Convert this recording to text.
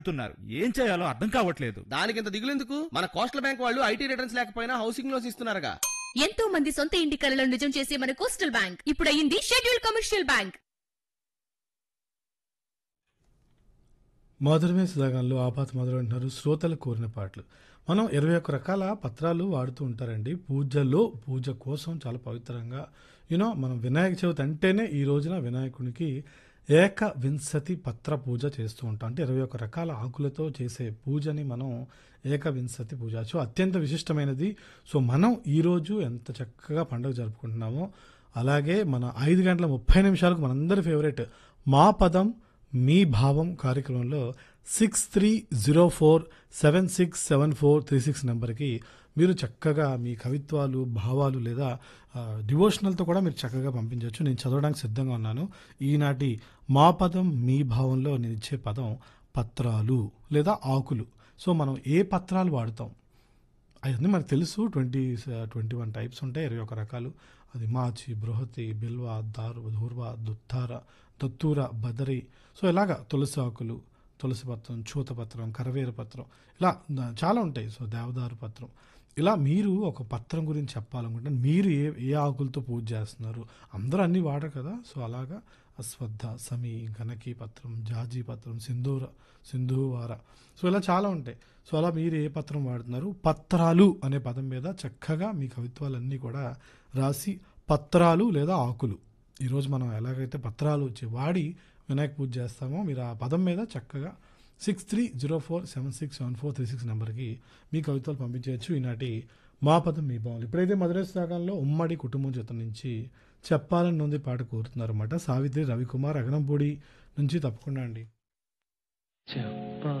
చెప్తున్నారు ఏం చేయాలో అర్థం కావట్లేదు దానికి ఇంత దిగులెందుకు మన కోస్టల్ బ్యాంక్ వాళ్ళు ఐటీ రిటర్న్స్ లేకపోయినా హౌసింగ్ లోన్స్ ఇస్తున్నారుగా ఎంతో మంది సొంత ఇంటి కలలో నిజం చేసే మన కోస్టల్ బ్యాంక్ ఇప్పుడు అయింది షెడ్యూల్ కమర్షియల్ బ్యాంక్ మధురమే సుధాగాల్లో ఆపాత మొదలు అంటున్నారు శ్రోతలు కోరిన పాటలు మనం ఇరవై ఒక్క రకాల పత్రాలు వాడుతూ ఉంటారండి పూజలో పూజ కోసం చాలా పవిత్రంగా యూనో మనం వినాయక చవితి అంటేనే ఈ రోజున వినాయకునికి ఏక వింశతి పత్ర పూజ చేస్తూ ఉంటాం అంటే ఇరవై ఒక్క రకాల ఆకులతో చేసే పూజని మనం ఏక వింశతి పూజ సో అత్యంత విశిష్టమైనది సో మనం ఈరోజు ఎంత చక్కగా పండుగ జరుపుకుంటున్నామో అలాగే మన ఐదు గంటల ముప్పై నిమిషాలకు మనందరి ఫేవరెట్ మా పదం మీ భావం కార్యక్రమంలో six three zero four seven six seven four three six నెంబర్కి మీరు చక్కగా మీ కవిత్వాలు భావాలు లేదా డివోషనల్తో కూడా మీరు చక్కగా పంపించవచ్చు నేను చదవడానికి సిద్ధంగా ఉన్నాను ఈనాటి మా పదం మీ భావంలో నేను ఇచ్చే పదం పత్రాలు లేదా ఆకులు సో మనం ఏ పత్రాలు వాడతాం అవన్నీ మనకు తెలుసు ట్వంటీ ట్వంటీ వన్ టైప్స్ ఉంటాయి ఇరవై ఒక రకాలు అది మాచి బృహతి బిల్వ దారు ధూర్వ దుత్తార దత్తూర బదరి సో ఇలాగా తులసి ఆకులు తులసి పత్రం చూతపత్రం కరవేర పత్రం ఇలా ద- చాలా ఉంటాయి సో దేవదారు పత్రం ఇలా మీరు ఒక పత్రం గురించి చెప్పాలనుకుంటే మీరు ఏ ఏ ఆకులతో పూజ చేస్తున్నారు అందరూ అన్నీ వాడరు కదా సో అలాగా అశ్వత్థ సమీ గణకి పత్రం జాజీ పత్రం సింధూర సింధువార సో ఇలా చాలా ఉంటాయి సో అలా మీరు ఏ పత్రం వాడుతున్నారు పత్రాలు అనే పదం మీద చక్కగా మీ కవిత్వాలన్నీ కూడా రాసి పత్రాలు లేదా ఆకులు ఈరోజు మనం ఎలాగైతే పత్రాలు వచ్చి వాడి వినాయక పూజ చేస్తామో మీరు ఆ పదం మీద చక్కగా six three zero four seven six seven four three six నెంబర్కి మీ కవితలు పంపించవచ్చు ఈనాటి మా పదం మీ బాగుంది ఇప్పుడైతే మధురై సాగంలో ఉమ్మడి కుటుంబం చేత నుంచి చెప్పాలని ఉంది పాట కోరుతున్నారు అన్నమాట సావిత్రి రవికుమార్ అగనంపూడి నుంచి తప్పకుండా అండి చెప్పా